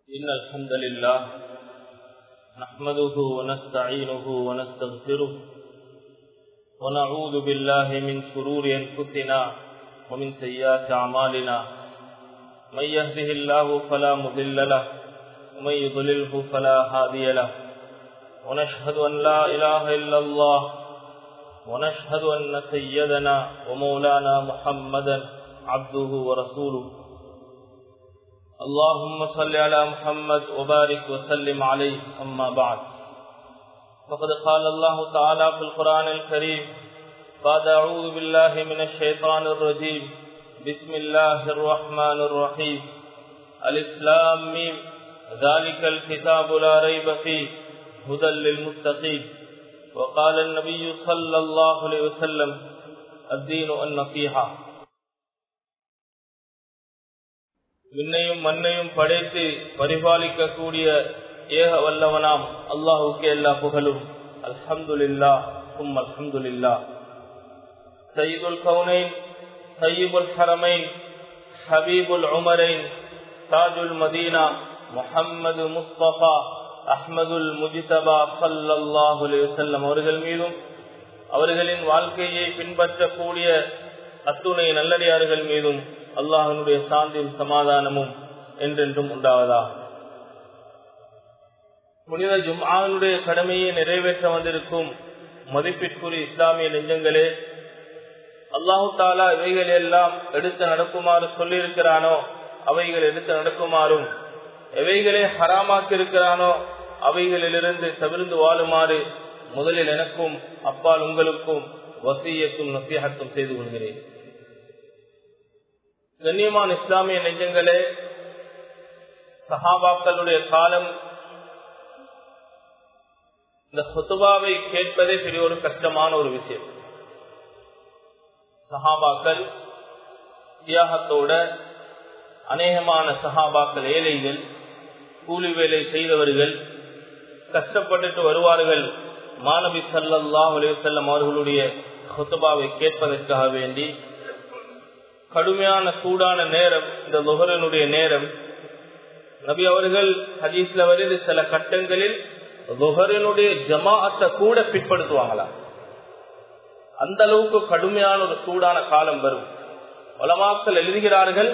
إن الحمد لله نحمده ونستعينه ونستغفره ونعوذ بالله من شرور أنفسنا ومن سيئات أعمالنا من يهده الله فلا مضل له ومن يضلله فلا هادي له ونشهد أن لا إله إلا الله ونشهد أن سيدنا ومولانا محمدا عبده ورسوله اللهم صل على محمد وبارك وسلم عليه أما بعد فقد قال الله تعالى في القرآن الكريم بعد أعوذ بالله من الشيطان الرجيم بسم الله الرحمن الرحيم الإسلام ميم ذلك الكتاب لا ريب فيه هدى للمتقين وقال النبي صلى الله عليه وسلم الدين النصيحة விண்ணையும் மண்ணையும் படைத்து பரிபாலிக்கக்கூடிய ஏக வல்லவனாம் அல்லாஹுக்கு எல்லா புகழும் அல்ஹம்துலில்லா உம் அல்ஹம்துலில்லா சயீதுல் கவுனைன் சயீபுல் ஹரமைன் ஹபீபுல் உமரைன் தாஜுல் மதீனா முஹம்மது முஸ்தபா அஹ்மதுல் முஜிதபா சல்லாஹு செல்லம் அவர்கள் மீதும் அவர்களின் வாழ்க்கையை பின்பற்றக்கூடிய அத்துணை நல்லடியார்கள் மீதும் அல்லாஹனுடைய சாந்தியும் சமாதானமும் என்றென்றும் உண்டாவதா புனித ஜும்ஆனுடைய கடமையை நிறைவேற்ற வந்திருக்கும் மதிப்பிற்குரிய இஸ்லாமிய நெஞ்சங்களே அல்லாஹு தாலா இவைகள் எல்லாம் எடுத்து நடக்குமாறு சொல்லியிருக்கிறானோ அவைகள் எடுத்து நடக்குமாறும் எவைகளே ஹராமாக்கி இருக்கிறானோ அவைகளிலிருந்து தவிர்ந்து வாழுமாறு முதலில் எனக்கும் அப்பால் உங்களுக்கும் வசியத்தும் நசியகத்தும் செய்து கொள்கிறேன் கண்ணியமான இஸ்லாமிய நெஞ்சங்களே சஹாபாக்களுடைய காலம் இந்த ஹுத்துபாவை கேட்பதே பெரிய ஒரு கஷ்டமான ஒரு விஷயம் சஹாபாக்கள் தியாகத்தோட அநேகமான சஹாபாக்கள் ஏழைகள் கூலி வேலை செய்தவர்கள் கஷ்டப்பட்டுட்டு வருவார்கள் மாணவி சல்லல்லா செல்லம் அவர்களுடைய ஹுத்துபாவை கேட்பதற்காக வேண்டி கடுமையான சூடான நேரம் இந்த நுகரனுடைய நேரம் நபி அவர்கள் ஹதீஸ்ல வருது சில கட்டங்களில் நுகரனுடைய ஜமாஅத்தை கூட பிற்படுத்துவாங்களா அந்த அளவுக்கு கடுமையான ஒரு சூடான காலம் வரும் உலமாக்கள் எழுதுகிறார்கள்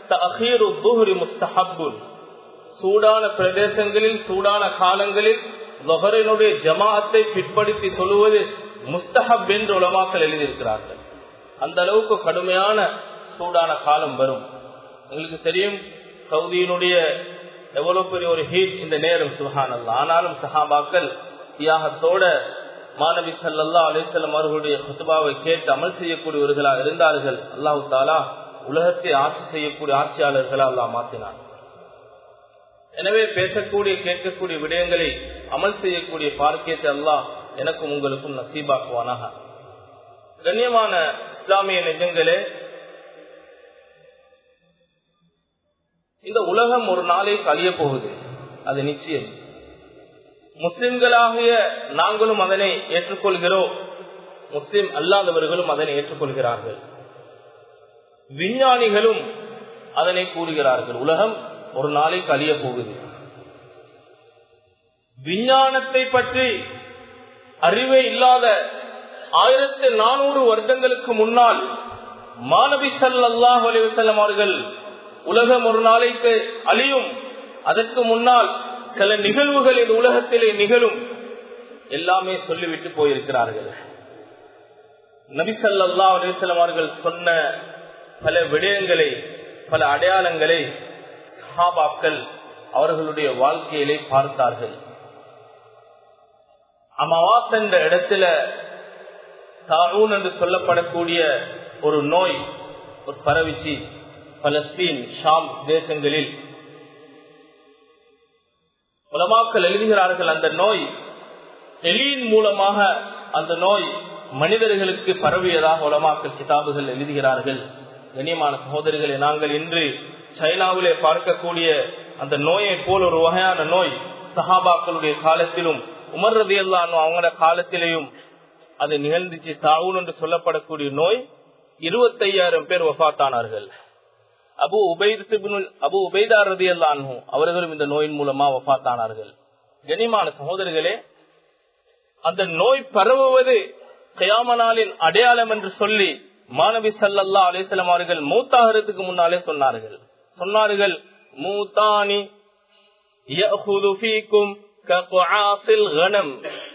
சூடான பிரதேசங்களில் சூடான காலங்களில் லொஹரினுடைய ஜமாஅத்தை பிற்படுத்தி சொல்லுவது முஸ்தஹப் என்று உலமாக்கள் எழுதியிருக்கிறார்கள் அந்த அளவுக்கு கடுமையான சூடான காலம் வரும் உங்களுக்கு தெரியும் சவுதியினுடைய எவ்வளவு பெரிய ஒரு ஹீட் இந்த நேரம் சுகானல்ல ஆனாலும் சஹாபாக்கள் தியாகத்தோட மாணவி சல்லா அலிசல்லம் அவர்களுடைய குத்துபாவை கேட்டு அமல் செய்யக்கூடியவர்களாக இருந்தார்கள் அல்லாஹு தாலா உலகத்தை ஆட்சி செய்யக்கூடிய ஆட்சியாளர்களா அல்லா மாற்றினார் எனவே பேசக்கூடிய கேட்கக்கூடிய விடயங்களை அமல் செய்யக்கூடிய பார்க்கியத்தை அல்லாஹ் எனக்கும் உங்களுக்கும் நசீபாக்குவானாக கண்ணியமான இஸ்லாமிய நெஜங்களே இந்த உலகம் ஒரு நாளை கழிய போகுது அது நிச்சயம் முஸ்லிம்களாகிய நாங்களும் அதனை ஏற்றுக்கொள்கிறோம் முஸ்லிம் அல்லாதவர்களும் அதனை ஏற்றுக்கொள்கிறார்கள் விஞ்ஞானிகளும் அதனை கூறுகிறார்கள் உலகம் ஒரு நாளை கழிய போகுது விஞ்ஞானத்தை பற்றி அறிவே இல்லாத ஆயிரத்தி நானூறு வருடங்களுக்கு முன்னால் மாணவி சல்லாஹ் அலிவசல்லம் அவர்கள் உலகம் ஒரு நாளைக்கு அழியும் அதற்கு முன்னால் சில நிகழ்வுகள் இந்த உலகத்திலே நிகழும் எல்லாமே சொல்லிவிட்டு போயிருக்கிறார்கள் நபிசல்லா அலிவசல்லம் அவர்கள் சொன்ன பல விடயங்களை பல அடையாளங்களை சஹாபாக்கள் அவர்களுடைய வாழ்க்கையிலே பார்த்தார்கள் அமாவாஸ் என்ற இடத்துல தானூன் என்று சொல்லப்படக்கூடிய ஒரு நோய் ஒரு பரவிச்சு பலஸ்தீன் ஷாம் தேசங்களில் உலமாக்கள் எழுதுகிறார்கள் அந்த நோய் எலியின் மூலமாக அந்த நோய் மனிதர்களுக்கு பரவியதாக உலமாக்கல் கிதாபுகள் எழுதுகிறார்கள் கண்ணியமான சகோதரிகளை நாங்கள் இன்று சைனாவிலே பார்க்கக்கூடிய அந்த நோயை போல் ஒரு வகையான நோய் சஹாபாக்களுடைய காலத்திலும் உமர் ரதி அவங்களோட காலத்திலேயும் அது நிகழ்ந்துச்சு தாவூன் என்று சொல்லப்படக்கூடிய நோய் இருபத்தையாயிரம் பேர் வஃத்தானார்கள் அபு உபைத் அபு உபைதா ரதி அல்லான்ஹூ அவர்களும் இந்த நோயின் மூலமா வஃத்தானார்கள் கனிமான சகோதரர்களே அந்த நோய் பரவுவது கயாமனாலின் அடையாளம் என்று சொல்லி மாணவி சல்லல்லா அலிசல்லாம் அவர்கள் மூத்தாகிறதுக்கு முன்னாலே சொன்னார்கள் சொன்னார்கள் மூத்தானி يأخذ فيكم كقعاص الغنم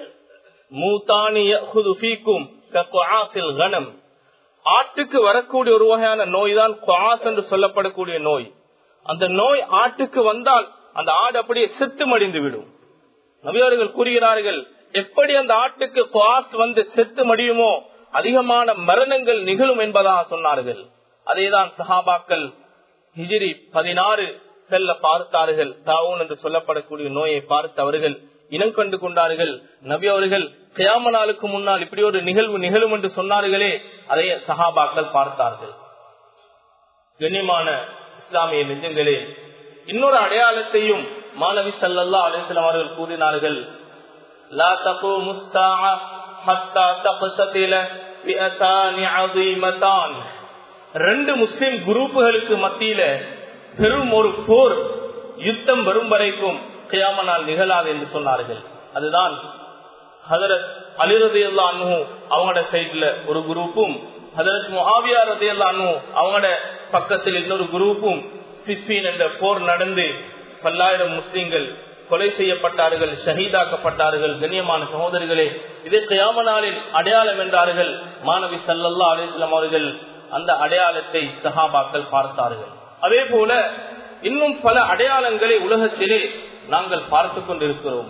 موتان يأخذ فيكم كقعاص الغنم ஆட்டுக்கு வரக்கூடிய ஒரு வகையான நோய் தான் குவாஸ் என்று சொல்லப்படக்கூடிய நோய் அந்த நோய் ஆட்டுக்கு வந்தால் அந்த ஆடு அப்படியே செத்து மடிந்து விடும் நபியவர்கள் கூறுகிறார்கள் எப்படி அந்த ஆட்டுக்கு குவாஸ் வந்து செத்து மடியுமோ அதிகமான மரணங்கள் நிகழும் என்பதாக சொன்னார்கள் அதேதான் சஹாபாக்கள் ஹிஜிரி பதினாறு செல்ல பார்த்தார்கள் தாவூன் என்று சொல்லப்படக்கூடிய நோயை பார்த்து அவர்கள் இனம் கண்டு கொண்டார்கள் நபி அவர்கள் கியாம நாளுக்கு முன்னால் இப்படி ஒரு நிகழ்வு நிகழும் என்று சொன்னார்களே அதை சஹாபாக்கள் பார்த்தார்கள் கண்ணியமான இஸ்லாமிய நெஞ்சங்களே இன்னொரு அடையாளத்தையும் மாணவி சல்லல்லா அலிஸ்லாம் அவர்கள் கூறினார்கள் லா தகு முஸ்தா ஹத்தா தபசத்தில பிஅசானி அஸீமதான் ரெண்டு முஸ்லிம் குரூப்புகளுக்கு மத்தியில பெரும் ஒரு போர் யுத்தம் வரும் வரைக்கும் கியாமனால் நிகழாது என்று சொன்னார்கள் அதுதான் ஹதரத் அலிரதி அல்லானு அவங்களோட சைட்ல ஒரு குரூப்பும் ஹதரத் முஹாவியா ரதி அல்லானு அவங்களோட பக்கத்தில் இன்னொரு குரூப்பும் சிப்பின் என்ற போர் நடந்து பல்லாயிரம் முஸ்லிம்கள் கொலை செய்யப்பட்டார்கள் ஷஹீதாக்கப்பட்டார்கள் கண்ணியமான சகோதரிகளே இது கியாம நாளின் அடையாளம் என்றார்கள் மாணவி சல்லல்லா அலிஸ்லாம் அவர்கள் அந்த அடையாளத்தை சஹாபாக்கள் பார்த்தார்கள் அதே போல இன்னும் பல அடையாளங்களை உலகத்திலே நாங்கள் பார்த்து கொண்டிருக்கிறோம்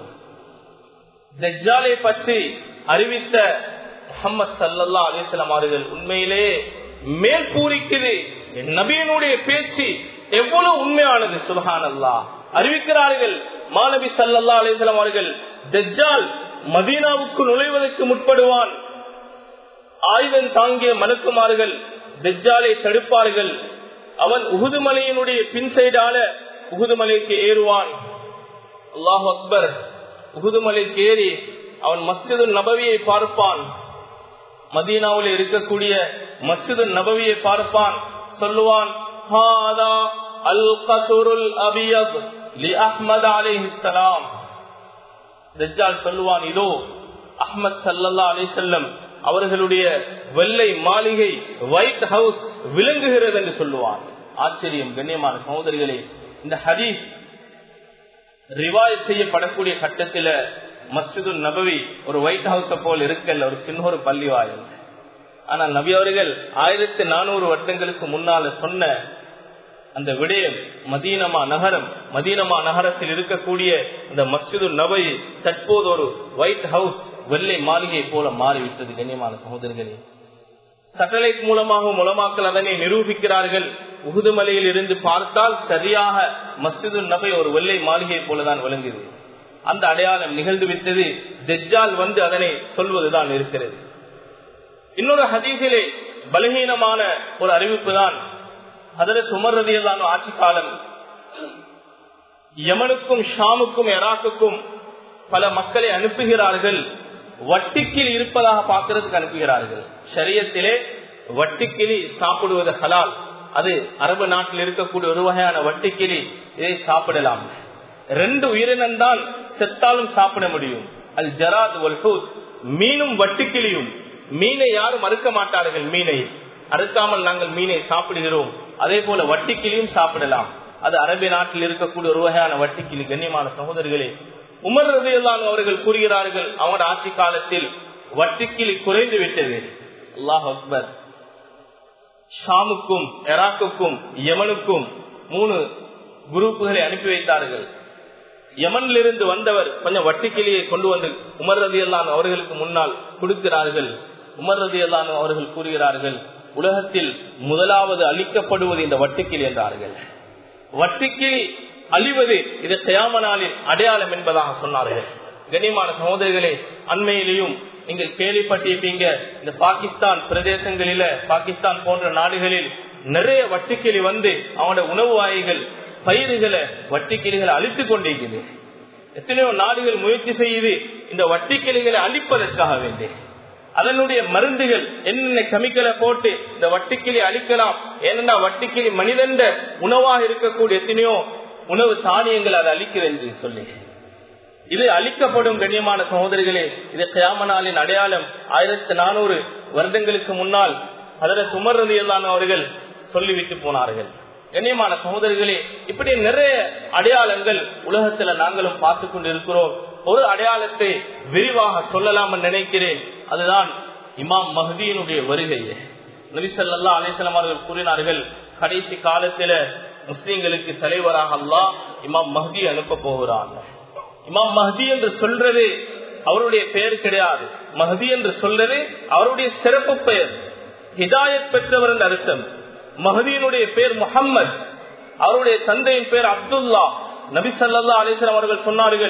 தஜ்ஜாலை பற்றி அறிவித்த முகமது சல்லல்லா அலிஸ்லாம் அவர்கள் உண்மையிலே மேல் பூரிக்குது நபியனுடைய பேச்சு எவ்வளவு உண்மையானது சுல்ஹான் அல்லா அறிவிக்கிறார்கள் மாணவி சல்லல்லா அலிஸ்லாம் அவர்கள் தஜ்ஜால் மதீனாவுக்கு நுழைவதற்கு முற்படுவான் ஆயுதம் தாங்கிய மலக்குமார்கள் தஜ்ஜாலை தடுப்பார்கள் அவன் உகுதுமலையினுடைய பின் சைடால உகுதுமலைக்கு ஏறுவான் அல்லாஹ் அக்பர் உகுதுமலைக்கு ஏறி அவன் மஸ்ஜிது நபவியை பார்ப்பான் மதீனாவில் இருக்கக்கூடிய மஸ்ஜிது நபவியை பார்ப்பான் சொல்லுவான் அல் கசுருல் அபியத் லி அஹ்மத் அலிஹிஸ்லாம் தஜ்ஜால் சொல்லுவான் இதோ அஹ்மத் சல்லல்லா அலி செல்லம் அவர்களுடைய வெள்ளை மாளிகை ஒயிட் ஹவுஸ் விளங்குகிறது என்று சொல்லுவான் ஆச்சரியம் கண்ணியமான சகோதரிகளே இந்த ஹதீஸ் ரிவாய் செய்யப்படக்கூடிய கட்டத்தில மஸ்ஜிது நபவி ஒரு ஒயிட் ஹவுஸ போல் இருக்கல்ல ஒரு சின்ன ஒரு பள்ளி வாயில் ஆனா நபி அவர்கள் ஆயிரத்தி நானூறு வருடங்களுக்கு முன்னால சொன்ன அந்த விடயம் மதீனமா நகரம் மதீனமா நகரத்தில் இருக்கக்கூடிய இந்த மஸ்ஜிது நபை தற்போது ஒரு ஒயிட் ஹவுஸ் வெள்ளை மாளிகை போல மாறிவிட்டது கண்ணியமான சகோதரர்களே சட்டலைட் மூலமாக மூலமாக்கல் அதனை நிரூபிக்கிறார்கள் உகுதுமலையில் இருந்து பார்த்தால் சரியாக மஸ்ஜிது நபை ஒரு வெள்ளை மாளிகை போலதான் விளங்குது அந்த அடையாளம் நிகழ்ந்து விட்டது தெஜ்ஜால் வந்து அதனை சொல்வதுதான் இருக்கிறது இன்னொரு ஹதீசிலே பலகீனமான ஒரு அறிவிப்பு தான் அதில் சுமர்றதியிலான ஆட்சி காலம் யமனுக்கும் ஷாமுக்கும் எராக்குக்கும் பல மக்களை அனுப்புகிறார்கள் வட்டிக்கிளி இருப்பதாக பார்க்கறதுக்கு அனுப்புகிறார்கள் சரியத்திலே வட்டிக்கிளி சாப்பிடுவது ஹலால் அது அரபு நாட்டில் இருக்கக்கூடிய ஒரு வகையான வட்டிக்கிளி இதை சாப்பிடலாம் ரெண்டு உயிரினம் தான் செத்தாலும் சாப்பிட முடியும் அல் ஜராத் மீனும் வட்டிக்கிளியும் மீனை யாரும் மறுக்க மாட்டார்கள் மீனை அறுக்காமல் நாங்கள் மீனை சாப்பிடுகிறோம் அதே போல வட்டிக்கிளியும் சாப்பிடலாம் அது அரபிய நாட்டில் இருக்கக்கூடிய ஒரு வகையான வட்டிக்கிளி கண்ணியமான சகோதரிகளே உமர் ரதையெல்லாம் அவர்கள் கூறுகிறார்கள் அவங்களோட ஆட்சி காலத்தில் வட்டிக்கிளி குறைந்து விட்டது அல்லாஹ் அக்பர் ஷாமுக்கும் எராக்குக்கும் யமனுக்கும் மூணு குரூப்புகளை அனுப்பி வைத்தார்கள் யமனிலிருந்து வந்தவர் கொஞ்சம் வட்டிக்கிளியை கொண்டு வந்து உமர் ரதி அல்லான் அவர்களுக்கு முன்னால் கொடுக்கிறார்கள் உமர் ரதி அல்லான் அவர்கள் கூறுகிறார்கள் உலகத்தில் முதலாவது அளிக்கப்படுவது இந்த வட்டிக்கிளி என்றார்கள் வட்டிக்கிளி அழிவது இது கயாமனாலின் அடையாளம் என்பதாக சொன்னார்கள் கனிமான சகோதரிகளே அண்மையிலையும் நீங்கள் கேள்விப்பட்டிருப்பீங்க இந்த பாகிஸ்தான் பிரதேசங்களில பாகிஸ்தான் போன்ற நாடுகளில் நிறைய வட்டிக்கிளி வந்து அவனோட உணவு வாய்கள் பயிர்களை வட்டிக்கிளிகளை அழித்துக் கொண்டிருக்கிறது எத்தனையோ நாடுகள் முயற்சி செய்து இந்த வட்டிக்கிளிகளை அழிப்பதற்காக வேண்டி அதனுடைய மருந்துகள் என்னென்ன கெமிக்கலை போட்டு இந்த வட்டிக்கிளி அழிக்கலாம் ஏனென்றா வட்டிக்கிளி மனிதண்ட உணவாக இருக்கக்கூடிய எத்தனையோ உணவு தானியங்கள் அதை அழிக்கிறது என்று சொல்லி இது அளிக்கப்படும் கண்ணியமான சகோதரிகளே இது கியாமனாலின் அடையாளம் ஆயிரத்தி நானூறு வருடங்களுக்கு முன்னால் அதில் சுமர்றதியலான அவர்கள் சொல்லிவிட்டு போனார்கள் கண்ணியமான சகோதரிகளே இப்படி நிறைய அடையாளங்கள் உலகத்துல நாங்களும் பார்த்து கொண்டிருக்கிறோம் ஒரு அடையாளத்தை விரிவாக சொல்லலாம் நினைக்கிறேன் அதுதான் இமாம் மஹதியினுடைய வருகை நபிசல்லா அலிசல்லாம் அவர்கள் கூறினார்கள் கடைசி காலத்தில முஸ்லிம்களுக்கு தலைவராக அல்லாஹ் இமாம் மஹதி அனுப்ப போகிறான் இமாம் மஹதி என்று சொல்றது அவருடைய பெயர் கிடையாது மஹதி என்று சொல்றது அவருடைய சிறப்பு பெயர் ஹிதாயத் பெற்றவர் என்று அர்த்தம் மஹதியினுடைய பெயர் முகம்மது அவருடைய தந்தையின் பெயர் அப்துல்லா நபி சல்லா அலிஸ்லாம் அவர்கள் சொன்னார்கள்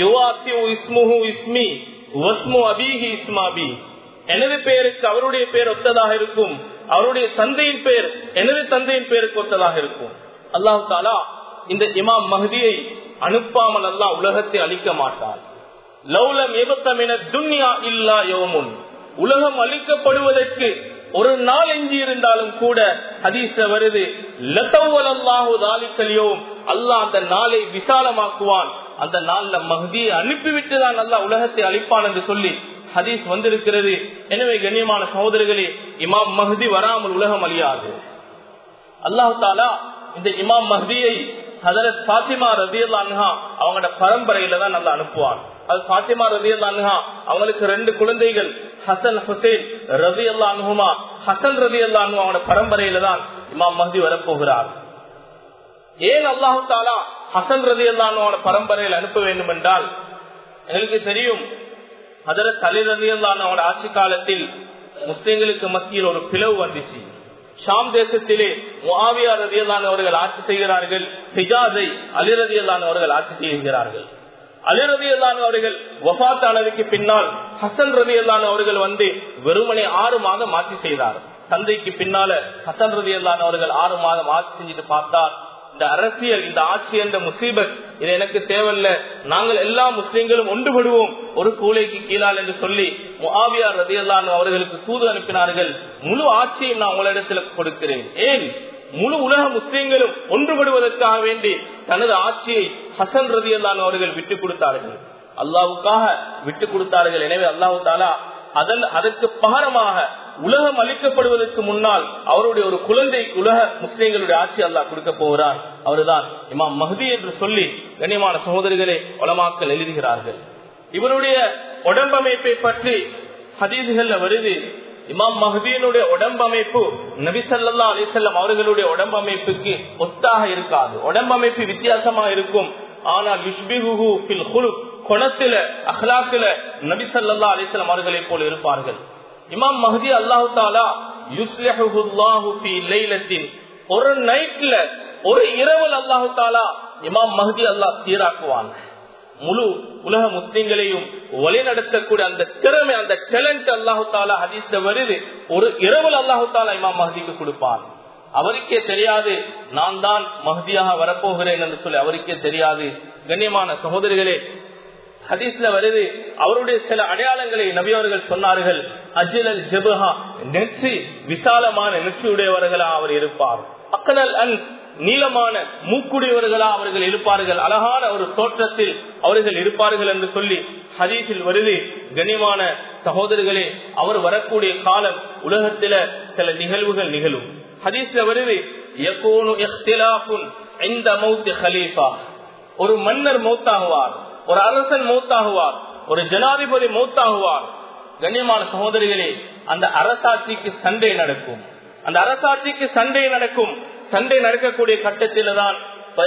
இஸ்மி அபிஹி இஸ்மாபி எனது பெயருக்கு அவருடைய பெயர் ஒத்ததாக இருக்கும் அவருடைய தந்தையின் பெயர் எனது தந்தையின் பெயருக்கு ஒத்ததாக இருக்கும் அல்லாஹு தாலா இந்த இமாம் மஹதியை அனுப்பாமல் அல்லா உலகத்தை அழிக்க மாட்டார் லௌலம் எபத்தமின துன்யா இல்லா யோமுன் உலகம் அழிக்கப்படுவதற்கு ஒரு நாள் எஞ்சி இருந்தாலும் கூட ஹதீச வருது லத்தவல்லாஹுதாலிக்கலியோம் அல்லாஹ் அந்த நாளை விசாலமாக்குவான் அந்த நாள்ல மஹதியை அனுப்பிவிட்டு தான் அல்லா உலகத்தை அழிப்பான் என்று சொல்லி ஹதீஸ் வந்திருக்கிறது எனவே கண்ணியமான சகோதரர்களே இமாம் மஹதி வராமல் உலகம் அழியாது அல்லாஹு தாலா இந்த இமாம் மஹதியை ஹதரத் பாத்திமா ரதியல்லான்ஹா அவங்களோட பரம்பரையில தான் நல்லா அனுப்புவான் அது பாத்திமா ரதியல்லான்ஹா அவங்களுக்கு ரெண்டு குழந்தைகள் ஹசன் ஹுசேன் ரதி அல்லான்ஹுமா ஹசன் ரதி அல்லான்ஹு அவங்களோட பரம்பரையில தான் இமாம் மஹதி வரப்போகிறார் ஏன் அல்லாஹு தாலா ஹசன் ரதி அல்லானோட பரம்பரையில் அனுப்ப வேண்டும் என்றால் எங்களுக்கு தெரியும் ஹதரத் அலி ரதி அல்லானோட ஆட்சி காலத்தில் முஸ்லிம்களுக்கு மத்தியில் ஒரு பிளவு வந்துச்சு ஷாம் தேசத்திலே முஆவியா ரதியல்லான் அவர்கள் ஆட்சி செய்கிறார்கள் ஹிஜாஸை அலிரதியல்லான் அவர்கள் ஆட்சி செய்கிறார்கள் அலிரதியல்லான் அவர்கள் வஃத்தானதுக்கு பின்னால் ஹசன் ரதியல்லான் அவர்கள் வந்து வெறுமனே ஆறு மாதம் ஆட்சி செய்தார் தந்தைக்கு பின்னால ஹசன் ரதியல்லான் அவர்கள் ஆறு மாதம் ஆட்சி செஞ்சுட்டு பார்த்தார் இந்த அரசியல் இந்த ஆட்சி என்ற முசீபத் இது எனக்கு தேவையில்ல நாங்கள் எல்லா முஸ்லிம்களும் ஒன்றுபடுவோம் ஒரு கூலைக்கு கீழால் என்று சொல்லி முஆவியா ரதியல்லான் அவர்களுக்கு தூது அனுப்பினார்கள் முழு ஆட்சியும் நான் உங்களிடத்தில் கொடுக்கிறேன் ஏன் முழு உலக முஸ்லிம்களும் ஒன்றுபடுவதற்காக வேண்டி தனது ஆட்சியை ஹசன் ரதியல்லான் அவர்கள் விட்டுக் கொடுத்தார்கள் அல்லாவுக்காக விட்டுக் கொடுத்தார்கள் எனவே அல்லாஹு தாலா அதன் அதற்கு பகரமாக உலகம் அளிக்கப்படுவதற்கு முன்னால் அவருடைய ஒரு குழந்தை உலக முஸ்லிம்களுடைய ஆட்சி அல்லாஹ் கொடுக்க போகிறார் அவர்தான் இமாம் மஹதி என்று சொல்லி கண்ணியமான சகோதரிகளே உலமாக்கல் எழுதுகிறார்கள் இவருடைய உடம்பமைப்பை பற்றி ஹதீதுகள்ல வருது இமாம் மஹதீனுடைய உடம்பமைப்பு நபிசல்லா அலிசல்லம் அவர்களுடைய உடம்பமைப்புக்கு ஒத்தாக இருக்காது உடம்பமைப்பு வித்தியாசமா இருக்கும் ஆனால் குணத்தில அஹ்லாக்கில நபிசல்லா அலிசல்லம் அவர்களை போல இருப்பார்கள் இமாம் மஹதி அல்லாஹு தாலா ஒரு நைட்ல ஒரு இரவல் அல்லாஹு தாலா இமாம் மஹதி அல்லாஹ் சீராக்குவான் முழு உலக முஸ்லிம்களையும் வழிநடத்தக்கூடிய அந்த திறமை அந்த டேலண்ட் அல்லாஹு தாலா ஹதீஸ்ல வருது ஒரு இரவல் அல்லாஹு தாலா இமாம் மஹதிக்கு கொடுப்பான் அவருக்கே தெரியாது நான் தான் மஹதியாக வரப்போகிறேன் என்று சொல்லி அவருக்கே தெரியாது கண்ணியமான சகோதரிகளே ஹதீஸ்ல வருது அவருடைய சில அடையாளங்களை நபி அவர்கள் சொன்னார்கள் அஜிலல் ஜெபஹா நெற்றி விசாலமான நெற்றியுடையவர்களா அவர் இருப்பார் அக்கனல் அன் நீளமான மூக்குடையவர்களா அவர்கள் இருப்பார்கள் அழகான ஒரு தோற்றத்தில் அவர்கள் இருப்பார்கள் என்று சொல்லி ஹதீஸில் வருது கனிமான சகோதரர்களே அவர் வரக்கூடிய காலம் உலகத்தில சில நிகழ்வுகள் நிகழும் ஹதீஸ்ல வருது ஒரு மன்னர் மௌத்தாகுவார் ஒரு அரசன் மௌத்தாகுவார் ஒரு ஜனாதிபதி மௌத்தாகுவார் கண்ணியமான சகோதரிகளே அந்த அரசாட்சிக்கு சண்டை நடக்கும் அந்த அரசாட்சிக்கு சண்டை நடக்கும் சண்டை நடக்கக்கூடிய கட்டத்தில தான்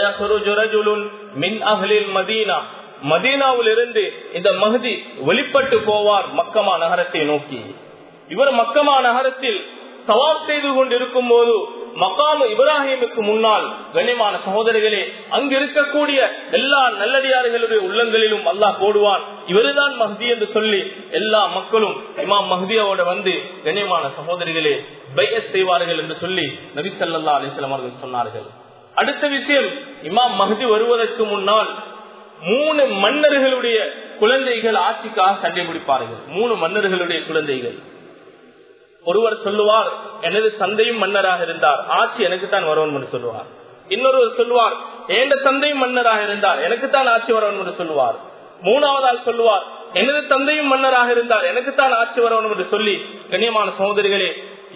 மதீனா மதீனாவில் இருந்து இந்த மகதி வெளிப்பட்டு போவார் மக்கமா நகரத்தை நோக்கி இவர் மக்கமா நகரத்தில் சவால் செய்து கொண்டிருக்கும் போது மக்காமு இப்ராஹிமுக்கு முன்னால் கண்ணியமான சகோதரிகளே அங்கு இருக்கக்கூடிய எல்லா நல்லடியார்களுடைய உள்ளங்களிலும் அல்லாஹ் போடுவான் இவருதான் மஹதி என்று சொல்லி எல்லா மக்களும் இமாம் மஹதியோட வந்து கண்ணியமான சகோதரிகளே பைய செய்வார்கள் என்று சொல்லி நபி சல்லா அலிஸ்லாம் அவர்கள் சொன்னார்கள் அடுத்த விஷயம் இமாம் மஹதி வருவதற்கு முன்னால் மூணு மன்னர்களுடைய குழந்தைகள் ஆட்சிக்காக சண்டை பிடிப்பார்கள் மூணு மன்னர்களுடைய குழந்தைகள் ஒருவர் சொல்லுவார் எனது தந்தையும் மன்னராக இருந்தார் ஆட்சி எனக்கு தான் வரணும் என்று சொல்லுவார் இன்னொருவர் சொல்லுவார் எந்த தந்தையும் மன்னராக இருந்தார் எனக்கு தான் ஆட்சி வரணும் என்று சொல்லுவார் மூணாவதால் சொல்லுவார் எனது தந்தையும் மன்னராக இருந்தார் எனக்கு தான் ஆட்சி வரணும் என்று சொல்லி கண்ணியமான சகோதரிகளே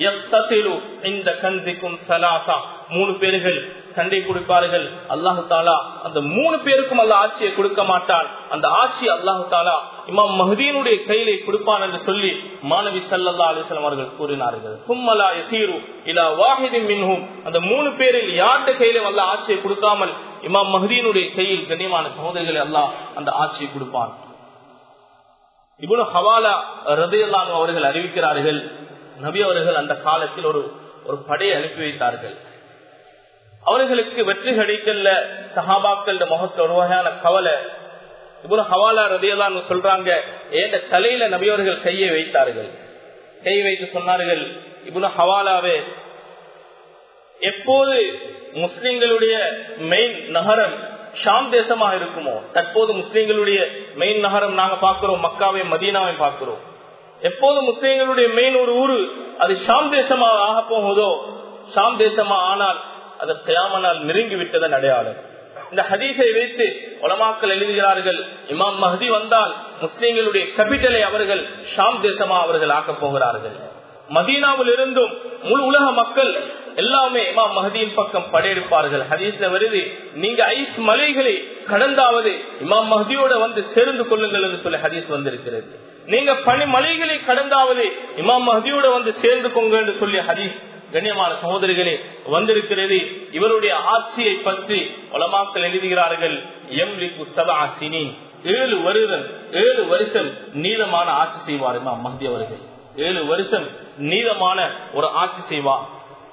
இந்த கந்திக்கும் சலாசா மூணு பேர்கள் சண்டை கொடுப்பார்கள் அல்லாஹு தாலா அந்த மூணு பேருக்கும் அல்ல ஆட்சியை கொடுக்க மாட்டான் அந்த ஆட்சி அல்லாஹு தாலா இமாம் மஹதீனுடைய கையிலே கொடுப்பான் என்று சொல்லி மாணவி சல்லா அலிஸ்லாம் அவர்கள் கூறினார்கள் கும்மலா யசீரு இல்லா வாஹிதின் மின்ஹும் அந்த மூணு பேரில் யார்கிட்ட கையில அல்ல ஆட்சியை கொடுக்காமல் இமாம் மஹதீனுடைய கையில் கண்ணியமான சகோதரிகளை அல்லாஹ் அந்த ஆட்சியை கொடுப்பான் இவ்வளவு ஹவாலா ரதையெல்லாம் அவர்கள் அறிவிக்கிறார்கள் நபி அவர்கள் அந்த காலத்தில் ஒரு ஒரு படையை அனுப்பி வைத்தார்கள் அவர்களுக்கு வெற்றி கிடைக்கல சஹாபாக்கள் முகத்துல ஒரு வகையான கவலை இவ்வளவு ஹவாலா ரதியெல்லாம் சொல்றாங்க ஏந்த தலையில நபியவர்கள் கையை வைத்தார்கள் கை வைத்து சொன்னார்கள் இவ்வளவு ஹவாலாவே எப்போது முஸ்லிம்களுடைய மெயின் நகரம் ஷாம் தேசமாக இருக்குமோ தற்போது முஸ்லிம்களுடைய மெயின் நகரம் நாங்க பார்க்கிறோம் மக்காவை மதீனாவை பார்க்கிறோம் எப்போது முஸ்லிம்களுடைய மெயின் ஒரு ஊரு அது ஷாம் தேசமாக ஆக போகுதோ ஷாம் தேசமா ஆனால் அது கயாமனால் நெருங்கி விட்டதன் அடையாளம் இந்த ஹதீஸை வைத்து உலமாக்கள் எழுதுகிறார்கள் இமாம் மஹதி வந்தால் முஸ்லிம்களுடைய கேபிட்டலை அவர்கள் ஷாம் தேசமா அவர்கள் ஆக்கப் போகிறார்கள் மதீனாவில் இருந்தும் முழு உலக மக்கள் எல்லாமே இமாம் மஹதியின் பக்கம் படையெடுப்பார்கள் ஹதீஸ்ல வருது நீங்க ஐஸ் மலைகளை கடந்தாவது இமாம் மஹதியோட வந்து சேர்ந்து கொள்ளுங்கள் என்று சொல்லி ஹதீஸ் வந்திருக்கிறது நீங்க பனி மலைகளை கடந்தாவது இமாம் மஹதியோட வந்து சேர்ந்து கொங்க என்று சொல்லி ஹதீஸ் கண்ணியமான சகோதரிகளே வந்திருக்கிறது இவருடைய ஆட்சியை பற்றி உலமாக்கள் எழுதுகிறார்கள் எம்லிக்கு சபா சினின் ஏழு வருடம் ஏழு வருஷம் நீளமான ஆட்சி செய்வார் இமாம் மஹதி அவர்கள் ஏழு வருஷம் நீளமான ஒரு ஆட்சி செய்வார்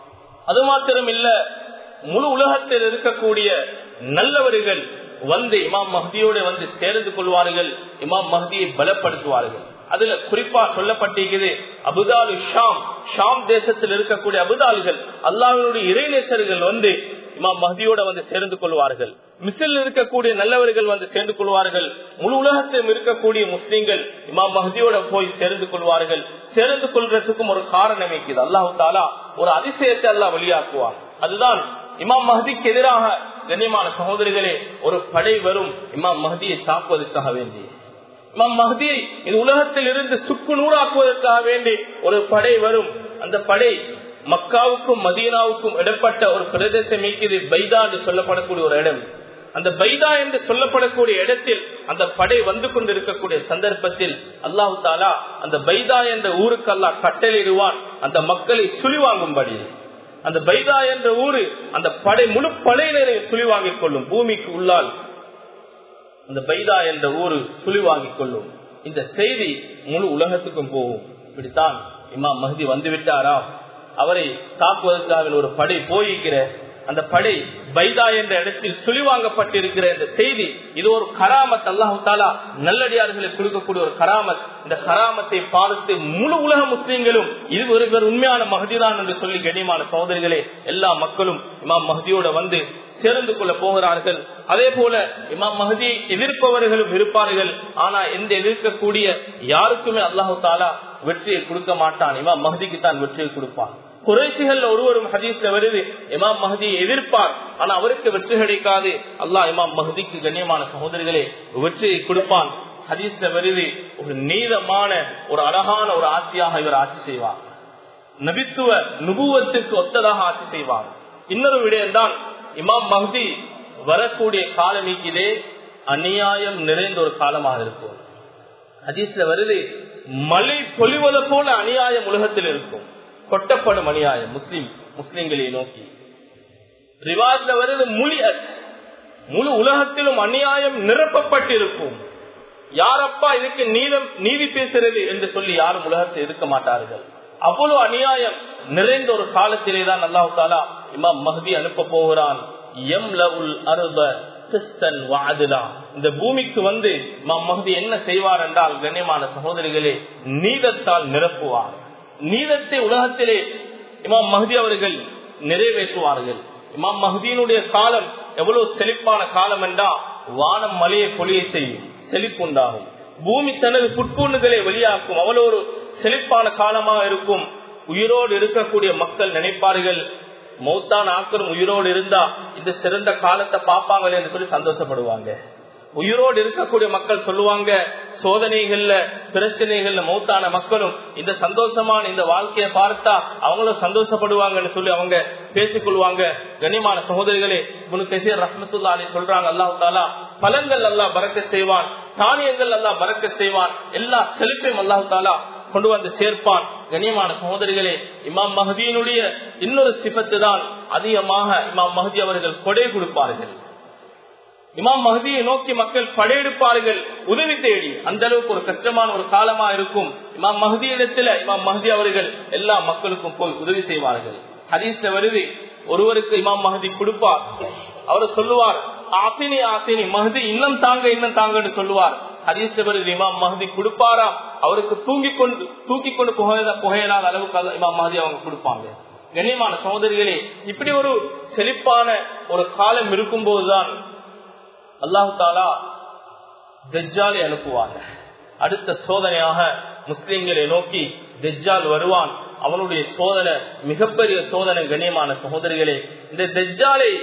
அது மாத்திரம் இல்ல முழு உலகத்தில் இருக்கக்கூடிய நல்லவர்கள் வந்து இமாம் மஹதியோட வந்து சேர்ந்து கொள்வார்கள் இமாம் மஹதியை பலப்படுத்துவார்கள் அதுல குறிப்பா சொல்லப்பட்டிருக்கிறது அபுதாலு ஷாம் ஷாம் தேசத்தில் இருக்கக்கூடிய அபுதாலுகள் அல்லாஹனுடைய இறைநேசர்கள் வந்து இமாம் மஹதியோட வந்து சேர்ந்து கொள்வார்கள் மிசில் இருக்கக்கூடிய நல்லவர்கள் வந்து சேர்ந்து கொள்வார்கள் முழு உலகத்திலும் இருக்கக்கூடிய முஸ்லிம்கள் இமாம் மஹதியோட போய் சேர்ந்து கொள்வார்கள் சேர்ந்து கொள்றதுக்கும் ஒரு காரணம் இருக்குது அல்லாஹு தாலா ஒரு அதிசயத்தை அல்லாஹ் வெளியாக்குவார் அதுதான் இமாம் மஹதிக்கு எதிராக கண்ணியமான சகோதரிகளே ஒரு படை வரும் இமாம் மஹதியை தாக்குவதற்காக வேண்டி இமாம் மஹதியை இந்த உலகத்தில் இருந்து சுக்கு நூறாக்குவதற்காக வேண்டி ஒரு படை வரும் அந்த படை மக்காவுக்கும் மதீனாவுக்கும் இடப்பட்ட ஒரு பிரதேசம் இருக்குது பைதா என்று சொல்லப்படக்கூடிய ஒரு இடம் அந்த பைதா என்று சொல்லப்படக்கூடிய இடத்தில் அந்த படை வந்து கொண்டிருக்கக்கூடிய சந்தர்ப்பத்தில் அல்லாஹு தாலா அந்த பைதா என்ற ஊருக்கு அல்லா கட்டளையிடுவான் அந்த மக்களை சுழிவாங்கும்படி அந்த பைதா என்ற ஊரு அந்த படை முழு படையினரை சுழிவாங்கிக் கொள்ளும் பூமிக்கு உள்ளால் அந்த பைதா என்ற ஊரு சுழிவாங்கிக் கொள்ளும் இந்த செய்தி முழு உலகத்துக்கும் போகும் இப்படித்தான் இம்மா மஹதி வந்து விட்டாரா அவரை தாக்குவதற்காக ஒரு படை போயிருக்கிற அந்த படை பைதா என்ற இடத்தில் சுழிவாங்கப்பட்டிருக்கிற இந்த செய்தி இது ஒரு கராமத் அல்லாஹு தாலா நல்லடியார்களுக்கு கொடுக்கக்கூடிய ஒரு கராமத் இந்த கராமத்தை பார்த்து முழு உலக முஸ்லீம்களும் இது ஒரு உண்மையான மகதிதான் என்று சொல்லி கண்ணியமான சகோதரிகளே எல்லா மக்களும் இமாம் மஹதியோட வந்து சேர்ந்து கொள்ள போகிறார்கள் அதே போல இமாம் மஹதியை எதிர்ப்பவர்களும் இருப்பார்கள் ஆனா எந்த எதிர்க்கக்கூடிய யாருக்குமே அல்லாஹு தாலா வெற்றியை கொடுக்க மாட்டான் இமாம் மஹதிக்கு தான் வெற்றியை கொடுப்பான் குறைசிகள் ஒருவரும் ஹதீஸ்ல வருது இமாம் மஹதியை எதிர்ப்பார் ஆனா அவருக்கு வெற்றி கிடைக்காது அல்லாஹ் இமாம் மஹதிக்கு கண்ணியமான சகோதரிகளே வெற்றியை கொடுப்பான் ஹதீஸ்ல வருது ஒரு நீளமான ஒரு அழகான ஒரு ஆட்சியாக இவர் ஆட்சி செய்வார் நபித்துவ நுபுவத்துக்கு ஒத்ததாக ஆட்சி செய்வார் இன்னொரு விடயம்தான் இமாம் மஹதி வரக்கூடிய காலமிக்கிலே அநியாயம் நிறைந்த ஒரு காலமாக இருக்கும் ஹதீஸ்ல வருது மழை பொழிவதை போல அநியாயம் உலகத்தில் இருக்கும் கொட்டப்படும் அநியாயம் முஸ்லிம் முஸ்லிம்களை நோக்கி ரிவாஜ்ல வருது முழி முழு உலகத்திலும் அநியாயம் நிரப்பப்பட்டிருக்கும் யாரப்பா இதுக்கு நீதம் நீதி பேசுறது என்று சொல்லி யாரும் உலகத்தில் இருக்க மாட்டார்கள் அவ்வளவு அநியாயம் நிறைந்த ஒரு காலத்திலே தான் அல்லாஹு தாலா இமாம் மஹதி அனுப்ப போகிறான் எம் லவுல் அருத இந்த பூமிக்கு வந்து இமாம் மஹதி என்ன செய்வார் என்றால் கண்ணியமான சகோதரிகளே நீதத்தால் நிரப்புவார் நீதத்தை உலகத்திலே இமாம் மஹதி அவர்கள் நிறைவேற்றுவார்கள் இமாம் மஹதியினுடைய காலம் எவ்வளவு செழிப்பான காலம் என்றா வானம் மலையை பொழியை செய்யும் செழிப்புண்டாகும் பூமி தனது புட்பூண்டுகளை வெளியாக்கும் அவ்வளவு ஒரு செழிப்பான காலமாக இருக்கும் உயிரோடு இருக்கக்கூடிய மக்கள் நினைப்பார்கள் மௌத்தான ஆக்களும் உயிரோடு இருந்தா இந்த சிறந்த காலத்தை பார்ப்பாங்களே என்று சொல்லி சந்தோஷப்படுவாங்க உயிரோடு இருக்கக்கூடிய மக்கள் சொல்லுவாங்க சோதனைகள்ல பிரச்சனைகள்ல மௌத்தான மக்களும் இந்த சந்தோஷமான இந்த வாழ்க்கையை பார்த்தா அவங்களும் சந்தோஷப்படுவாங்கன்னு சொல்லி அவங்க பேசிக்கொள்வாங்க கண்ணியமான சகோதரிகளே கசீர் ரஹமத்துல்லா அலி சொல்றாங்க அல்லாஹு தாலா பலன்கள் எல்லாம் பறக்க செய்வான் தானியங்கள் எல்லாம் பறக்க செய்வான் எல்லா செழிப்பையும் அல்லாஹு தாலா கொண்டு வந்து சேர்ப்பான் கண்ணியமான சகோதரிகளே இமாம் மஹதியினுடைய இன்னொரு சிபத்து தான் அதிகமாக இமாம் மஹதி அவர்கள் கொடை கொடுப்பார்கள் இமாம் மஹதியை நோக்கி மக்கள் படையெடுப்பார்கள் உதவி தேடி அந்த அளவுக்கு ஒரு கஷ்டமான ஒரு காலமா இருக்கும் இமாம் மஹதி இடத்துல இமாம் மஹதி அவர்கள் எல்லா மக்களுக்கும் போய் உதவி செய்வார்கள் ஹதீஸ்ல வருது ஒருவருக்கு இமாம் மஹதி கொடுப்பார் அவர் சொல்லுவார் ஆசினி ஆசினி மஹதி இன்னும் தாங்க இன்னும் தாங்கன்னு சொல்லுவார் ஹதீஸ்ல வருது இமாம் மஹதி கொடுப்பாராம் அவருக்கு தூங்கி கொண்டு தூக்கி கொண்டு புகைய புகையலாத அளவுக்கு இமாம் மஹதி அவங்க கொடுப்பாங்க கண்ணியமான சகோதரிகளே இப்படி ஒரு செழிப்பான ஒரு காலம் இருக்கும் போதுதான் அல்லாஹு தாலா தெஜ்ஜாலை அனுப்புவாங்க அடுத்த சோதனையாக முஸ்லிம்களை நோக்கி தெஜ்ஜால் வருவான் அவனுடைய சோதனை மிகப்பெரிய சோதனை கண்ணியமான சகோதரிகளே இந்த தெஜ்ஜாலை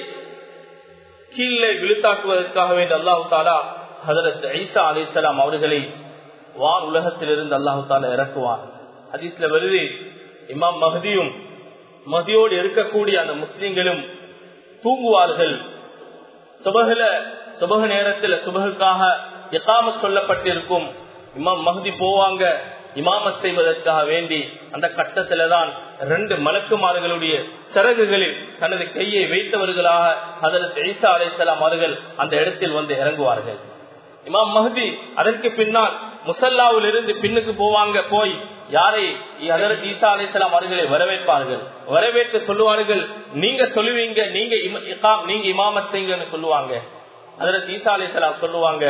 கீழே விழுத்தாக்குவதற்காக வேண்டிய அல்லாஹு தாலா ஹதரத் ஐசா அலிசலாம் அவர்களை வான் உலகத்திலிருந்து அல்லாஹு தாலா இறக்குவான் ஹதீஸ்ல வருது இமாம் மஹதியும் மதியோடு இருக்கக்கூடிய அந்த முஸ்லிம்களும் தூங்குவார்கள் சுபகுல சுபக நேரத்துல சுபகுக்காக எக்காம சொல்லப்பட்டிருக்கும் இமாம் மஹதி போவாங்க இமாமத் செய்வதற்காக வேண்டி அந்த கட்டத்தில்தான் ரெண்டு மலக்குமார்களுடைய சிறகுகளில் தனது கையை வைத்தவர்களாக அதற்கு ஈசா அலைசலாம் அவர்கள் அந்த இடத்தில் வந்து இறங்குவார்கள் இமாம் மஹதி அதற்கு பின்னால் முசல்லாவில் இருந்து பின்னுக்கு போவாங்க போய் யாரை அதற்கு ஈசா அலைசலாம் அவர்களை வரவேற்பார்கள் வரவேற்று சொல்லுவார்கள் நீங்க சொல்லுவீங்க நீங்க நீங்க இமாமத் செய்யுங்கன்னு சொல்லுவாங்க அதற்கு ஈசா அலிசலாம் சொல்லுவாங்க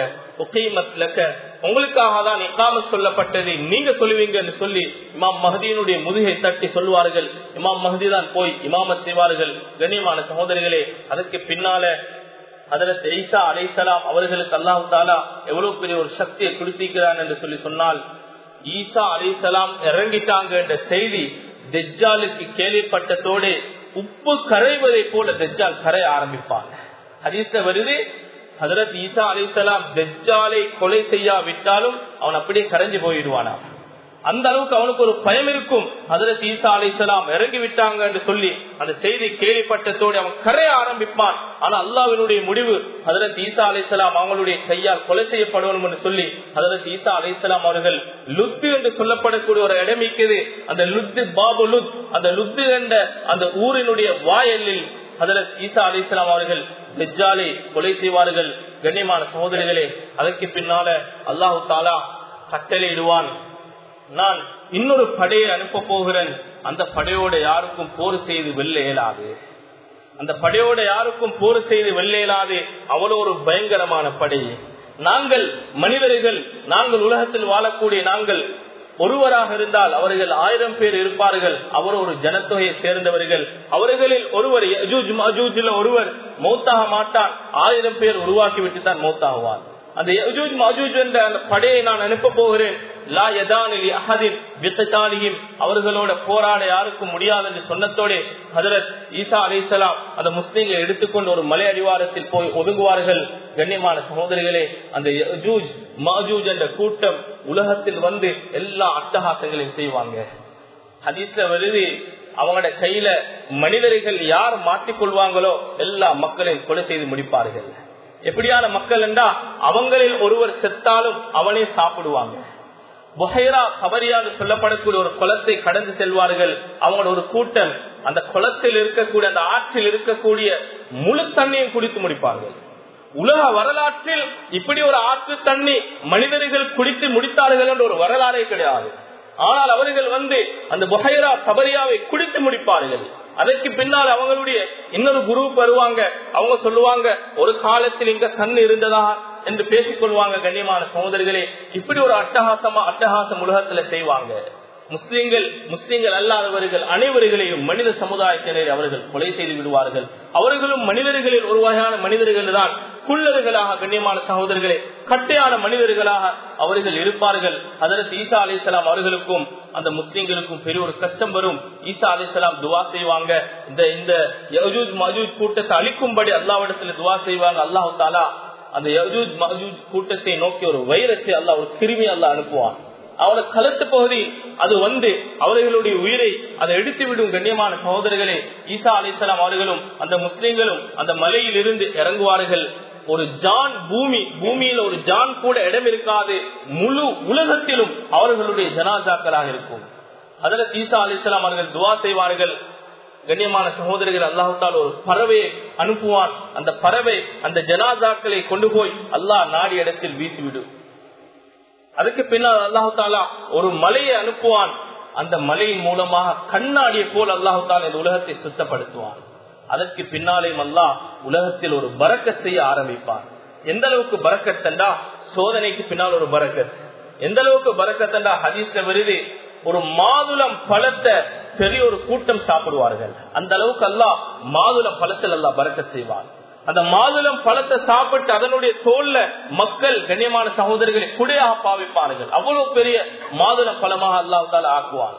உங்களுக்காக தான் இக்காம சொல்லப்பட்டது நீங்க சொல்லுவீங்கன்னு சொல்லி இமாம் மஹதியினுடைய முதுகை தட்டி சொல்லுவார்கள் இமாம் மஹதி தான் போய் இமாமத் செய்வார்கள் கண்ணியமான சகோதரிகளே அதற்கு பின்னால அதற்கு ஈசா அலைசலாம் அவர்களுக்கு அல்லாஹு தாலா எவ்வளவு பெரிய ஒரு சக்தியை கொடுத்திருக்கிறான் என்று சொல்லி சொன்னால் ஈசா அலிசலாம் இறங்கிட்டாங்க என்ற செய்தி தெஜ்ஜாலுக்கு கேள்விப்பட்டதோடு உப்பு கரைவதை போல தெஜ்ஜால் கரைய ஆரம்பிப்பாங்க ஹதீஸ்ல வருது ஹதரத் ஈசா அலிசலாம் தெஜ்ஜாலை கொலை செய்யாவிட்டாலும் அவன் அப்படியே கரைஞ்சு போயிடுவானா அந்த அளவுக்கு அவனுக்கு ஒரு பயம் இருக்கும் ஹதரத் ஈசா அலிசலாம் இறங்கி விட்டாங்க என்று சொல்லி அந்த செய்தி கேள்விப்பட்டதோடு அவன் கரைய ஆரம்பிப்பான் ஆனா அல்லாவினுடைய முடிவு ஹதரத் ஈசா அலிசலாம் அவங்களுடைய கையால் கொலை செய்யப்படணும் என்று சொல்லி ஹதரத் ஈசா அலிசலாம் அவர்கள் லுத்து என்று சொல்லப்படக்கூடிய ஒரு இடம் இருக்குது அந்த லுத்து பாபு லுத் அந்த லுத்து என்ற அந்த ஊரினுடைய வாயலில் ஹதரத் ஈசா அலிஸ்லாம் அவர்கள் தெஜ்ஜாலை கொலை செய்வார்கள் கண்ணியமான சகோதரிகளே அதற்கு பின்னால அல்லாஹு தாலா கட்டளையிடுவான் நான் இன்னொரு படையை அனுப்ப போகிறேன் அந்த படையோட யாருக்கும் போர் செய்து வெல்ல இயலாது அந்த படையோட யாருக்கும் போர் செய்து வெல்ல இயலாது அவ்வளவு ஒரு பயங்கரமான படை நாங்கள் மனிதர்கள் நாங்கள் உலகத்தில் வாழக்கூடிய நாங்கள் ஒருவராக இருந்தால் அவர்கள் ஆயிரம் பேர் இருப்பார்கள் அவர் ஒரு ஜனத்தொகையை சேர்ந்தவர்கள் அவர்களில் ஒருவர் ஒருவர் மௌத்தாக மாட்டான் ஆயிரம் பேர் உருவாக்கி விட்டு தான் மௌத்தாகுவார் அந்த யஜூஜ் மஜூஜ் என்ற அந்த படையை நான் அனுப்ப போகிறேன் லா யதானிலி அஹதின் வித்தத்தாலியும் அவர்களோட போராட யாருக்கும் முடியாது என்று சொன்னத்தோட ஹதரத் ஈசா அலிசலாம் அந்த முஸ்லீம்களை எடுத்துக்கொண்டு ஒரு மலை அடிவாரத்தில் போய் ஒதுங்குவார்கள் கண்ணியமான சகோதரிகளே அந்த யஜூஜ் மாஜூஜ் என்ற கூட்டம் உலகத்தில் வந்து எல்லா அட்டகாசங்களையும் செய்வாங்க ஹதீஸ்ல வருது அவங்களோட கையில மனிதர்கள் யார் மாட்டிக்கொள்வாங்களோ எல்லா மக்களையும் கொலை செய்து முடிப்பார்கள் எப்படியான மக்கள் என்றா அவங்களில் ஒருவர் செத்தாலும் அவனே சாப்பிடுவாங்க புகைரா கபரியாக சொல்லப்படக்கூடிய ஒரு குளத்தை கடந்து செல்வார்கள் அவங்களோட ஒரு கூட்டம் அந்த குளத்தில் இருக்கக்கூடிய அந்த ஆற்றில் இருக்கக்கூடிய முழு தண்ணியும் குடித்து முடிப்பார்கள் உலக வரலாற்றில் இப்படி ஒரு ஆற்று தண்ணி மனிதர்கள் குடித்து முடித்தார்கள் என்ற ஒரு வரலாறே கிடையாது ஆனால் அவர்கள் வந்து அந்த புகைரா கபரியாவை குடித்து முடிப்பார்கள் அதற்கு பின்னால் அவங்களுடைய இன்னொரு குரு வருவாங்க அவங்க சொல்லுவாங்க ஒரு காலத்தில் இங்க கண் இருந்ததா என்று பேசிக்கொள்வாங்க கண்ணியமான சகோதரிகளே இப்படி ஒரு அட்டகாசமா அட்டகாசம் உலகத்துல செய்வாங்க முஸ்லிம்கள் முஸ்லிம்கள் அல்லாதவர்கள் அனைவர்களையும் மனித சமுதாயத்தினரை அவர்கள் கொலை செய்து விடுவார்கள் அவர்களும் மனிதர்களில் ஒரு வகையான மனிதர்கள் தான் குள்ளர்களாக கண்ணியமான சகோதரர்களே கட்டையான மனிதர்களாக அவர்கள் இருப்பார்கள் அதற்கு ஈசா அலிசலாம் அவர்களுக்கும் அந்த முஸ்லிம்களுக்கும் பெரிய ஒரு கஷ்டம் வரும் ஈசா அலிசலாம் துவா செய்வாங்க இந்த இந்த யஜூஜ் மஜூஜ் கூட்டத்தை அழிக்கும்படி அல்லாவிடத்துல துவா செய்வாங்க அல்லாஹு தாலா அந்த யஜூஜ் மஜூஜ் கூட்டத்தை நோக்கி ஒரு வைரஸை அல்ல ஒரு கிருமி அல்ல அனுப்புவான் அவளை கலத்து பகுதி அது வந்து அவர்களுடைய உயிரை அதை எடுத்து விடும் கண்ணியமான சகோதரர்களே ஈசா அலிசலாம் அவர்களும் அந்த முஸ்லிம்களும் அந்த மலையில் இருந்து இறங்குவார்கள் ஒரு ஜான் பூமி பூமியில் ஒரு ஜான் கூட இடம் இருக்காது முழு உலகத்திலும் அவர்களுடைய ஜனாசாக்களாக இருக்கும் அதுல ஈசா அலிசலாம் அவர்கள் துவா செய்வார்கள் கண்ணியமான சகோதரர்கள் அல்லாஹால் ஒரு பறவையை அனுப்புவான் அந்த பறவை அந்த ஜனாசாக்களை கொண்டு போய் அல்லாஹ் நாடி இடத்தில் வீசிவிடும் அதுக்கு பின்னால் அல்லாஹு தாலா ஒரு மலையை அனுப்புவான் அந்த மலையின் மூலமாக கண்ணாடியை போல் அல்லாஹு தாலா இந்த உலகத்தை சுத்தப்படுத்துவான் அதற்கு பின்னாலேயும் அல்லாஹ் உலகத்தில் ஒரு பறக்க செய்ய ஆரம்பிப்பான் எந்த அளவுக்கு பறக்கத்தண்டா சோதனைக்கு பின்னால் ஒரு பறக்கத் எந்த அளவுக்கு பறக்கத்தண்டா ஹதீஸ்ல வருது ஒரு மாதுளம் பழத்தை பெரிய ஒரு கூட்டம் சாப்பிடுவார்கள் அந்த அளவுக்கு அல்லாஹ் மாதுளம் பழத்தில் அல்லாஹ் பறக்க செய்வான் அந்த மாதுளம் பழத்தை சாப்பிட்டு அதனுடைய தோல்ல மக்கள் கண்ணியமான சகோதரர்களை குடையாக பாவிப்பார்கள் அவ்வளவு பெரிய மாதுளம் பழமாக அல்லாஹால ஆக்குவான்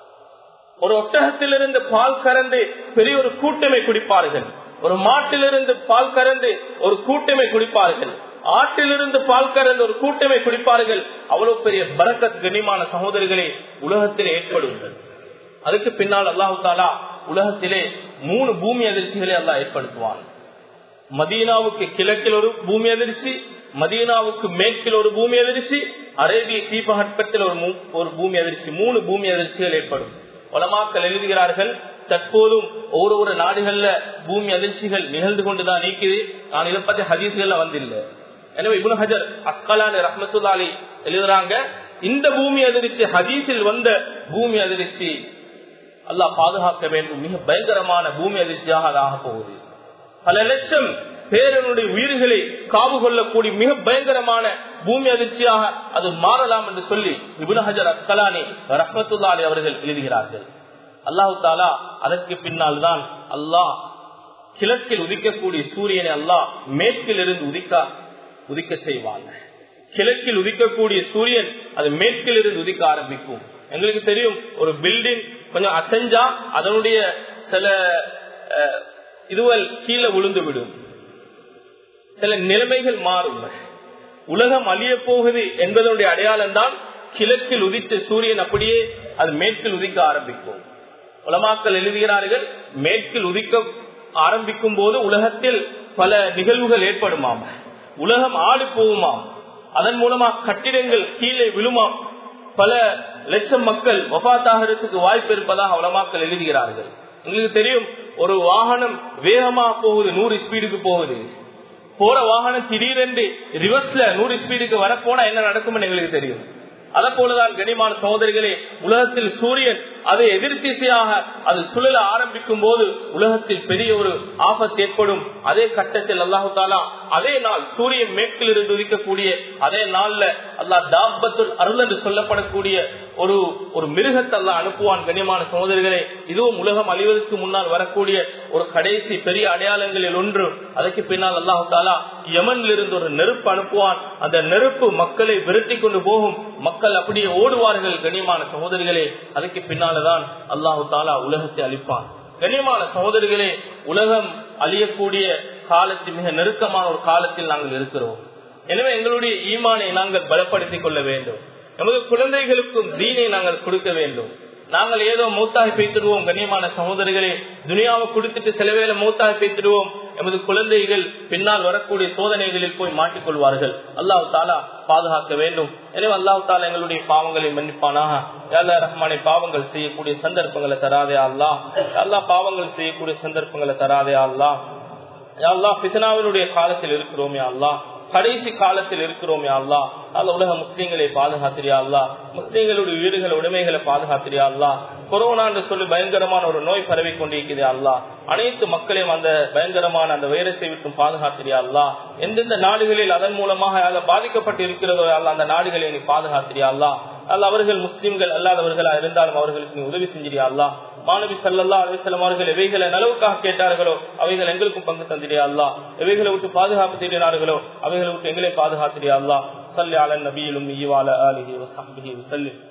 ஒரு ஒட்டகத்திலிருந்து பால் கறந்து பெரிய ஒரு கூட்டமை குடிப்பார்கள் ஒரு மாட்டிலிருந்து பால் கறந்து ஒரு கூட்டமை குடிப்பார்கள் ஆட்டிலிருந்து பால் கறந்து ஒரு கூட்டமை குடிப்பார்கள் அவ்வளவு பெரிய பரக்கத் கண்ணியமான சகோதரிகளே உலகத்திலே ஏற்படுங்கள் அதுக்கு பின்னால் அல்லாஹு தாலா உலகத்திலே மூணு பூமி அதிர்ச்சிகளை அல்லாஹ் ஏற்படுத்துவான் மதீனாவுக்கு கிழக்கில் ஒரு பூமி அதிர்ச்சி மதீனாவுக்கு மேற்கில் ஒரு பூமி அதிர்ச்சி அரேபிய தீபகற்பத்தில் ஒரு ஒரு பூமி அதிர்ச்சி மூணு பூமி அதிர்ச்சிகள் ஏற்படும் உலமாக்கள் எழுதுகிறார்கள் தற்போதும் ஒரு ஒரு நாடுகள்ல பூமி அதிர்ச்சிகள் நிகழ்ந்து கொண்டுதான் நீக்குது நான் இதை பத்தி ஹதீஸ்கள்ல வந்தில்லை எனவே இபுன் ஹஜர் அஸ்கலான ரஹமத்துல்லாலி எழுதுறாங்க இந்த பூமி அதிர்ச்சி ஹதீஸில் வந்த பூமி அதிர்ச்சி அல்லாஹ் பாதுகாக்க வேண்டும் மிக பயங்கரமான பூமி அதிர்ச்சியாக அது ஆக போகுது பல லட்சம் பேரனுடைய உயிர்களை காவு கொள்ளக்கூடிய மிக பயங்கரமான பூமி அதிர்ச்சியாக அது மாறலாம் என்று சொல்லி இபுன் ஹஜர் அஸ்கலானி ரஹமத்துல்லாலி அவர்கள் எழுதுகிறார்கள் அல்லாஹு தாலா அதற்கு பின்னால் தான் அல்லாஹ் கிழக்கில் உதிக்கக்கூடிய சூரியனை அல்லாஹ் மேற்கில் இருந்து உதிக்க உதிக்க செய்வாங்க கிழக்கில் உதிக்கக்கூடிய சூரியன் அது மேற்கில் இருந்து உதிக்க ஆரம்பிக்கும் எங்களுக்கு தெரியும் ஒரு பில்டிங் கொஞ்சம் அசைஞ்சா அதனுடைய சில இதுவல் கீழே விழுந்து விடும் சில நிலைமைகள் மாறும் உலகம் அழிய போகுது என்பதனுடைய அடையாளம் தான் கிழக்கில் உதித்த சூரியன் அப்படியே அது மேற்கில் உதிக்க ஆரம்பிக்கும் உலமாக்கள் எழுதுகிறார்கள் மேற்கில் உதிக்க ஆரம்பிக்கும் போது உலகத்தில் பல நிகழ்வுகள் ஏற்படுமாம் உலகம் ஆடு போகுமாம் அதன் மூலமா கட்டிடங்கள் கீழே விழுமாம் பல லட்சம் மக்கள் வபாத்தாகிறதுக்கு வாய்ப்பு இருப்பதாக உலமாக்கள் எழுதுகிறார்கள் உங்களுக்கு தெரியும் ஒரு வாகனம் வேகமா போகுது நூறு ஸ்பீடுக்கு போகுது போற வாகனம் திடீரென்று ரிவர்ஸ்ல நூறு ஸ்பீடுக்கு வரப்போனா என்ன நடக்கும் எங்களுக்கு தெரியும் அதை போலதான் கனிமான சகோதரிகளே உலகத்தில் சூரியன் அதை எதிர்த்திசையாக அது சுழல ஆரம்பிக்கும் போது உலகத்தில் பெரிய ஒரு ஆபத்து ஏற்படும் அதே கட்டத்தில் அல்லாஹு தாலா அதே நாள் சூரியன் மேற்கில் இருந்து உதிக்கக்கூடிய அதே நாள்ல அல்லாஹ் தாபத்துல் அருள் என்று சொல்லப்படக்கூடிய ஒரு ஒரு மிருகத்தை அல்லாஹ் அனுப்புவான் கண்ணியமான சகோதரிகளே இதுவும் உலகம் அழிவதற்கு முன்னால் வரக்கூடிய ஒரு கடைசி பெரிய அடையாளங்களில் ஒன்று அதற்கு பின்னால் அல்லாஹு தாலா யமனில் இருந்து ஒரு நெருப்பு அனுப்புவான் அந்த நெருப்பு மக்களை விரட்டி கொண்டு போகும் மக்கள் அப்படியே ஓடுவார்கள் கண்ணியமான சகோதரிகளே அதுக்கு பின்னால்தான் அல்லாஹு தாலா உலகத்தை அளிப்பான் கண்ணியமான சகோதரிகளே உலகம் அழியக்கூடிய காலத்தில் மிக நெருக்கமான ஒரு காலத்தில் நாங்கள் இருக்கிறோம் எனவே எங்களுடைய ஈமானை நாங்கள் பலப்படுத்திக் கொள்ள வேண்டும் நமது குழந்தைகளுக்கும் தீனை நாங்கள் கொடுக்க வேண்டும் நாங்கள் ஏதோ மூத்தாக பேசிடுவோம் கண்ணியமான சகோதரிகளே துனியாவை கொடுத்துட்டு சில வேலை மூத்தாக பேசிடுவோம் எமது குழந்தைகள் பின்னால் வரக்கூடிய சோதனைகளில் போய் மாட்டிக்கொள்வார்கள் அல்லாஹு தாலா பாதுகாக்க வேண்டும் எனவே அல்லாஹு தாலா எங்களுடைய பாவங்களை மன்னிப்பானாக அல்லா ரஹ்மானை பாவங்கள் செய்யக்கூடிய சந்தர்ப்பங்களை தராதே அல்லா அல்லா பாவங்கள் செய்யக்கூடிய சந்தர்ப்பங்களை தராதே அல்லா அல்லா பித்தனாவினுடைய காலத்தில் இருக்கிறோமே அல்லா கடைசி காலத்தில் இருக்கிறோம் அல்லா அல்ல உலக முஸ்லீம்களை பாதுகாத்திரியா அல்லா முஸ்லீம்களுடைய வீடுகள் உடைமைகளை பாதுகாத்திரியா அல்லா கொரோனா என்று சொல்லி பயங்கரமான ஒரு நோய் பரவி கொண்டிருக்கிறதே அல்லா அனைத்து மக்களையும் அந்த பயங்கரமான அந்த வைரஸை விட்டு பாதுகாத்திரியா அல்லா எந்தெந்த நாடுகளில் அதன் மூலமாக பாதிக்கப்பட்டு இருக்கிறதோ அல்ல அந்த நாடுகளை நீ பாதுகாத்திரியா அல்லா அல்ல அவர்கள் முஸ்லிம்கள் அல்லாதவர்களா இருந்தாலும் அவர்களுக்கு நீ உதவி செஞ்சிரியா அல்லா மாணவி சல்லல்லா அலிசல்லம் அவர்கள் எவைகளை நலவுக்காக கேட்டார்களோ அவைகள் எங்களுக்கும் பங்கு தந்திரியா அல்லா எவைகளை விட்டு பாதுகாப்பு தேடினார்களோ அவைகளை விட்டு எங்களை பாதுகாத்திரியா அல்லா صل على النبي الأمي وعلى آله وصحبه وسلم